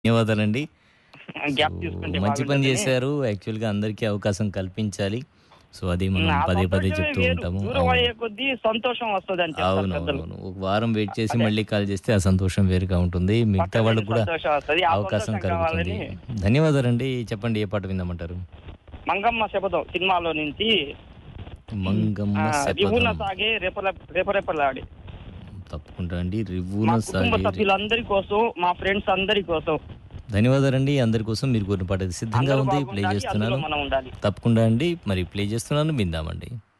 ధన్యవాదాలండి. Gap so, తీసుకుంటే మంచి పని బాగుంటుందని. చేశారు. యాక్చువల్‌గా అందరికీ అవకాశం కల్పించాలి. సో, అది మనం ఆ పదే పదే సంతోషమే చెప్తూ వేరు. ఉంటాము. దూరం అవును. అయ్యే కొద్దీ సంతోషం వస్తదని చెప్తారు పెద్దలు. అవునవును. ఒక వారం వెయిట్ చేసి అదే. మళ్ళీ కాల్ చేస్తే ఆ సంతోషం వేరుగా ఉంటుంది. మిగతా పక్కనే వాళ్ళకి కూడా సంతోషం వస్తది. ఆ అవకాశం సంతోషం కలుగుతుంది. కావాలని ధన్యవాదాలండి. చెప్పండి ఏ పాట విందామంటారు? మంగమ్మ శపథం సినిమాలో నుంచి మంగమ్మ ఆ, రివున శపథం. సాగే రేపల రేపరేపలాడి తప్పకుండా అండి. మా రివ్వున కుటుంబ సాగే సభ్యులందరి కోసం మా ఫ్రెండ్స్ అందరి కోసం ధన్యవాదాలండి. అందరి కోసం మీరు కోరిన పాట సిద్ధంగా అందరూ ఉంది. ప్లే బాగుండాలి అందులో చేస్తున్నాను. మనం ఉండాలి తప్పకుండా అండి. మరి ప్లే చేస్తున్నాను విందామండి.